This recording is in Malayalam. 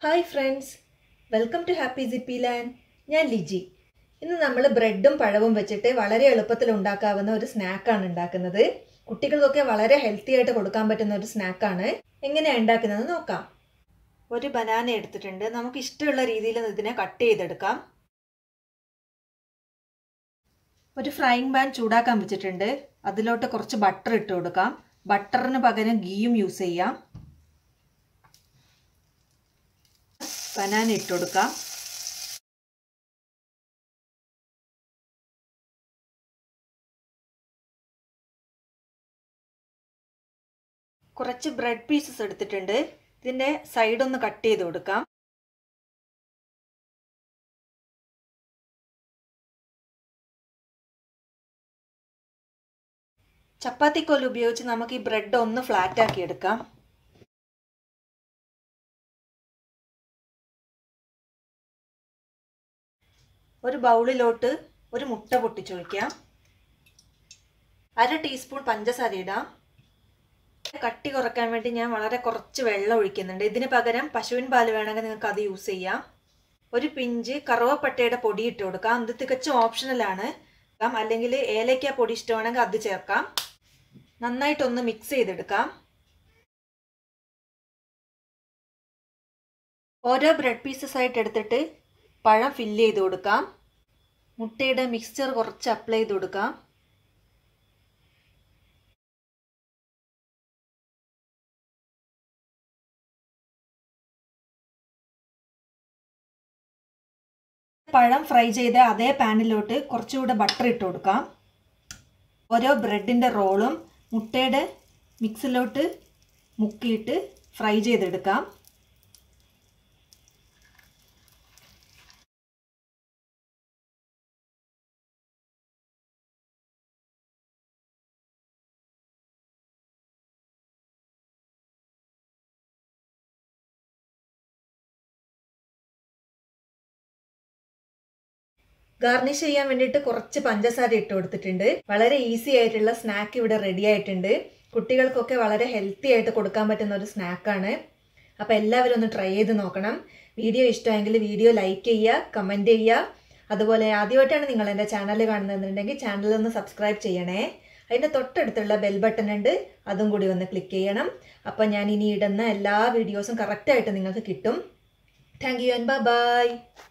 hi friends welcome to happy sippy land ഞാൻ ലിജി ഇന്ന് നമ്മൾ ബ്രെഡും പഴവും വെച്ചിട്ട് വളരെ എളുപ്പത്തിൽ ഉണ്ടാക്കാവുന്ന ഒരു സ്നാക്കാണ് ഉണ്ടാക്കുന്നത് കുട്ടികൾക്കൊക്കെ വളരെ ഹെൽത്തി ആയിട്ട് കൊടുക്കാൻ പറ്റുന്ന ഒരു സ്നാക്കാണ് എങ്ങനെയാണ് ഉണ്ടാക്കുന്നത് നോക്കാം ഒരു ബനാന എടുത്തിട്ടുണ്ട് നമുക്ക് ഇഷ്ടമുള്ള രീതിയിൽ ഇതിനെ കട്ട് ചെയ്തെടുക്കാം ഒരു ഫ്രൈങ് പാൻ ചൂടാക്കാൻ വെച്ചിട്ടുണ്ട് അതിലോട്ട് കുറച്ച് ബട്ടർ ഇട്ട് കൊടുക്കാം ബട്ടറിന് പകരം ഗീയും യൂസ് ചെയ്യാം ബനാന ഇട്ട് കൊടുക്കാം കുറച്ച് ബ്രെഡ് പീസസ് എടുത്തിട്ടുണ്ട് ഇതിൻ്റെ സൈഡ് ഒന്ന് കട്ട് ചെയ്ത് കൊടുക്കാം ചപ്പാത്തിക്കോല് ഉപയോഗിച്ച് നമുക്ക് ഈ ബ്രെഡ് ഒന്ന് ഫ്ലാറ്റ് ആക്കി എടുക്കാം ഒരു ബൗളിലോട്ട് ഒരു മുട്ട പൊട്ടിച്ചൊഴിക്കാം അര ടീസ്പൂൺ പഞ്ചസാര ഇടാം കട്ടി കുറയ്ക്കാൻ വേണ്ടി ഞാൻ വളരെ കുറച്ച് വെള്ളം ഒഴിക്കുന്നുണ്ട് ഇതിന് പകരം പശുവിൻ പാല് വേണമെങ്കിൽ നിങ്ങൾക്ക് അത് യൂസ് ചെയ്യാം ഒരു പിഞ്ച് കറുവപ്പട്ടയുടെ പൊടി ഇട്ട് കൊടുക്കാം ഇത് തികച്ചും ഓപ്ഷണലാണ് അല്ലെങ്കിൽ ഏലക്ക പൊടി ഇഷ്ടമാണെങ്കിൽ അത് ചേർക്കാം നന്നായിട്ടൊന്ന് മിക്സ് ചെയ്തെടുക്കാം ഓരോ ബ്രെഡ് പീസസ് ആയിട്ട് എടുത്തിട്ട് പഴം ഫില്ല് ചെയ്ത് കൊടുക്കാം മുട്ടയുടെ മിക്സ്ചർ കുറച്ച് അപ്ലൈ ചെയ്ത് കൊടുക്കാം പഴം ഫ്രൈ ചെയ്ത അതേ പാനിലോട്ട് കുറച്ചുകൂടെ ബട്ടർ ഇട്ട് കൊടുക്കാം ഓരോ ബ്രെഡിൻ്റെ റോളും മുട്ടയുടെ മിക്സിലോട്ട് മുക്കിയിട്ട് ഫ്രൈ ചെയ്തെടുക്കാം ഗാർണിഷ് ചെയ്യാൻ വേണ്ടിയിട്ട് കുറച്ച് പഞ്ചസാര ഇട്ട് കൊടുത്തിട്ടുണ്ട് വളരെ ഈസി ആയിട്ടുള്ള സ്നാക്ക് ഇവിടെ റെഡി ആയിട്ടുണ്ട് കുട്ടികൾക്കൊക്കെ വളരെ ഹെൽത്തി ആയിട്ട് കൊടുക്കാൻ പറ്റുന്ന ഒരു സ്നാക്കാണ് അപ്പോൾ എല്ലാവരും ഒന്ന് ട്രൈ ചെയ്ത് നോക്കണം വീഡിയോ ഇഷ്ടമെങ്കിൽ വീഡിയോ ലൈക്ക് ചെയ്യുക കമൻറ്റ് ചെയ്യുക അതുപോലെ ആദ്യമായിട്ടാണ് നിങ്ങൾ എൻ്റെ ചാനൽ കാണുന്നതെന്നുണ്ടെങ്കിൽ ചാനൽ ഒന്ന് സബ്സ്ക്രൈബ് ചെയ്യണേ അതിൻ്റെ തൊട്ടടുത്തുള്ള ബെൽ ബട്ടൺ ഉണ്ട് അതും കൂടി ഒന്ന് ക്ലിക്ക് ചെയ്യണം അപ്പം ഞാൻ ഇനി ഇടുന്ന എല്ലാ വീഡിയോസും കറക്റ്റായിട്ട് നിങ്ങൾക്ക് കിട്ടും thank you and bye by